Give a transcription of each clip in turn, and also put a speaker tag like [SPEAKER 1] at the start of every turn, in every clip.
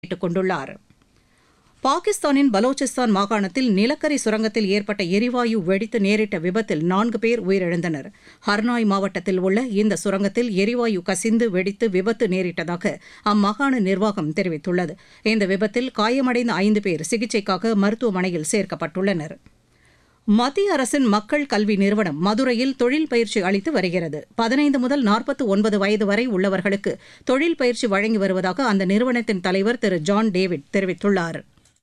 [SPEAKER 1] கேட்டுக் கொண்டுள்ளார் பாகிஸ்தானின் பலோச்சிஸ்தான் மாகாணத்தில் நிலக்கரி சுரங்கத்தில் ஏற்பட்ட எரிவாயு வெடித்து நேரிட்ட விபத்தில் நான்கு பேர் உயிரிழந்தனர் ஹர்னாய் மாவட்டத்தில் உள்ள இந்த சுரங்கத்தில் எரிவாயு கசிந்து வெடித்து விபத்து நேரிட்டதாக அம்மாகாண நிர்வாகம் தெரிவித்துள்ளது இந்த விபத்தில் காயமடைந்த ஐந்து பேர் சிகிச்சைக்காக மருத்துவமனையில் சேர்க்கப்பட்டுள்ளனர் மத்திய அரசின் மக்கள் கல்வி நிறுவனம் மதுரையில் தொழில் பயிற்சி அளித்து வருகிறது பதினைந்து முதல் நாற்பத்து ஒன்பது வயது வரை உள்ளவர்களுக்கு தொழில் பயிற்சி வழங்கி வருவதாக அந்த நிறுவனத்தின் தலைவர் திரு ஜான் டேவிட் தெரிவித்துள்ளார்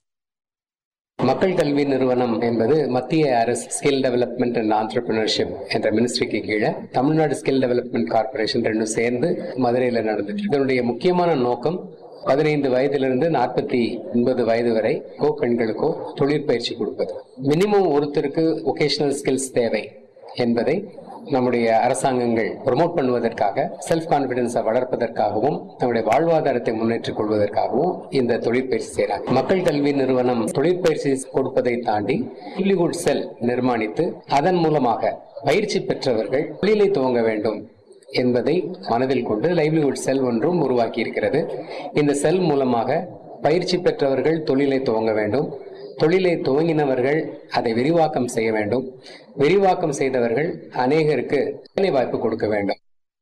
[SPEAKER 2] மக்கள் கல்வி நிறுவனம் என்பது மத்திய அரசு ஸ்கில் டெவலப்மெண்ட் அண்ட் ஆண்டர்பிரினர்ஷிப் என்ற மினிஸ்ட்ரிக்கு கீழே தமிழ்நாடு ஸ்கில் டெவலப்மெண்ட் கார்பரேஷன் ரெண்டும் சேர்ந்து மதுரையில் நடந்துட்டு இருக்கு. இதனுடைய முக்கியமான நோக்கம் பதினைந்து வயதிலிருந்து நாற்பத்தி ஒன்பது வயது வரை கோ பெண்களுக்கோ தொழிற்பயிற்சி கொடுப்பது மினிமம் ஒருத்தருக்கு ஒகேஷனல் ஸ்கில்ஸ் தேவை என்பதை நம்முடைய அரசாங்கங்கள் ப்ரொமோட் பண்ணுவதற்காக செல்ஃப் கான்பிடன்ஸை வளர்ப்பதற்காகவும் நம்முடைய வாழ்வாதாரத்தை முன்னேற்றிக் கொள்வதற்காகவும் இந்த தொழிற்பயிற்சி செய்கிறாங்க மக்கள் கல்வி நிறுவனம் தொழிற்பயிற்சி கொடுப்பதை தாண்டி லிவ்லிஹுட் செல் நிர்மாணித்து அதன் மூலமாக பயிற்சி பெற்றவர்கள் தொழிலை துவங்க வேண்டும் என்பதை மனதில் கொண்டு லைவ்லிஹுட் செல் ஒன்றும் உருவாக்கி இருக்கிறது இந்த செல் மூலமாக பயிற்சி பெற்றவர்கள் தொழிலை துவங்க வேண்டும் தொழிலை துவங்கினவர்கள் அதை விரிவாக்கம் செய்ய வேண்டும் விரிவாக்கம் செய்தவர்கள் அநேகருக்கு வேலை வாய்ப்பு கொடுக்க வேண்டும்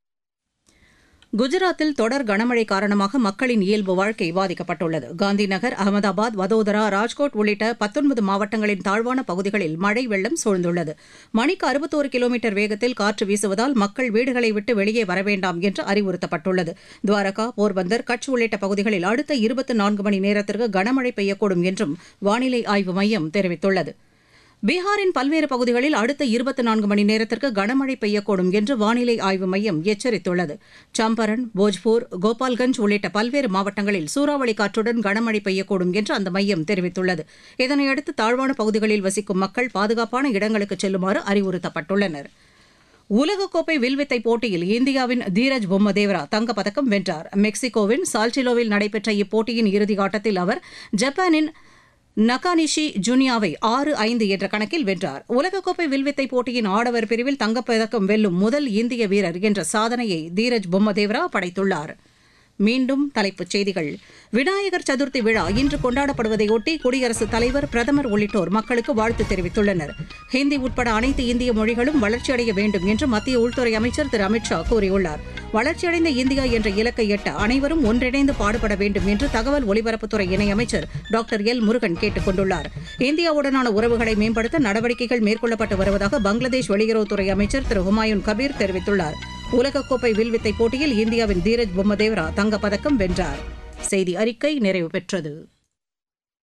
[SPEAKER 1] குஜராத்தில் தொடர் கனமழை காரணமாக மக்களின் இயல்பு வாழ்க்கை பாதிக்கப்பட்டுள்ளது காந்திநகர் அகமதாபாத் வதோதரா ராஜ்கோட் உள்ளிட்ட பத்தொன்பது மாவட்டங்களின் தாழ்வான பகுதிகளில் மழை வெள்ளம் சூழ்ந்துள்ளது மணிக்கு அறுபத்தோரு கிலோமீட்டர் வேகத்தில் காற்று வீசுவதால் மக்கள் வீடுகளை விட்டு வெளியே வர வேண்டாம் என்று அறிவுறுத்தப்பட்டுள்ளது துவாரகா போர்பந்தர் கட்ச் உள்ளிட்ட பகுதிகளில் அடுத்த இருபத்தி நான்கு மணி நேரத்திற்கு கனமழை பெய்யக்கூடும் என்றும் வானிலை ஆய்வு மையம் தெரிவித்துள்ளது பீகாரின் பல்வேறு பகுதிகளில் அடுத்த இருபத்தி நான்கு மணி நேரத்திற்கு கனமழை பெய்யக்கூடும் என்று வானிலை ஆய்வு மையம் எச்சரித்துள்ளது சம்பரன் போஜ்பூர் கோபால்கஞ்ச் உள்ளிட்ட பல்வேறு மாவட்டங்களில் சூறாவளி காற்றுடன் கனமழை பெய்யக்கூடும் என்று அந்த மையம் தெரிவித்துள்ளது இதனையடுத்து தாழ்வான பகுதிகளில் வசிக்கும் மக்கள் பாதுகாப்பான இடங்களுக்கு செல்லுமாறு அறிவுறுத்தப்பட்டுள்ளனர் உலகக்கோப்பை வில்வித்தை போட்டியில் இந்தியாவின் தீரஜ் பொம்மதேவரா தங்கப்பதக்கம் வென்றார் மெக்சிகோவின் சால்டிலோவில் நடைபெற்ற இப்போட்டியின் இறுதி ஆட்டத்தில் அவர் ஜப்பானின் நகானிஷி ஜுனியாவை ஆறு ஐந்து என்ற கணக்கில் வென்றார் உலகக்கோப்பை வில்வித்தை போட்டியின் ஆடவர் பிரிவில் தங்கப்பதக்கம் வெல்லும் முதல் இந்திய வீரர் என்ற சாதனையை தீரஜ் பொம்மதேவரா படைத்துள்ளார் மீண்டும் தலைப்புச் செய்திகள் விநாயகர் சதுர்த்தி விழா இன்று கொண்டாடப்படுவதையொட்டி குடியரசுத் தலைவர் பிரதமர் உள்ளிட்டோர் மக்களுக்கு வாழ்த்து தெரிவித்துள்ளனர் ஹிந்தி உட்பட அனைத்து இந்திய மொழிகளும் வளர்ச்சியடைய வேண்டும் என்று மத்திய உள்துறை அமைச்சர் திரு அமித் ஷா கூறியுள்ளார் வளர்ச்சியடைந்த இந்தியா என்ற இலக்கை எட்ட அனைவரும் ஒன்றிணைந்து பாடுபட வேண்டும் என்று தகவல் ஒலிபரப்புத்துறை இணையமைச்சர் டாக்டர் எல் முருகன் கேட்டுக் கொண்டுள்ளார் இந்தியாவுடனான உறவுகளை மேம்படுத்த நடவடிக்கைகள் மேற்கொள்ளப்பட்டு வருவதாக பங்களாதேஷ் வெளியுறவுத்துறை அமைச்சர் திரு ஹுமாயூன் கபீர் தெரிவித்துள்ளார் உலகக்கோப்பை வில்வித்தை போட்டியில் இந்தியாவின் தீரஜ் பொம்மதேவரா தங்கப்பதக்கம் வென்றார் செய்தி அறிக்கை நிறைவு பெற்றது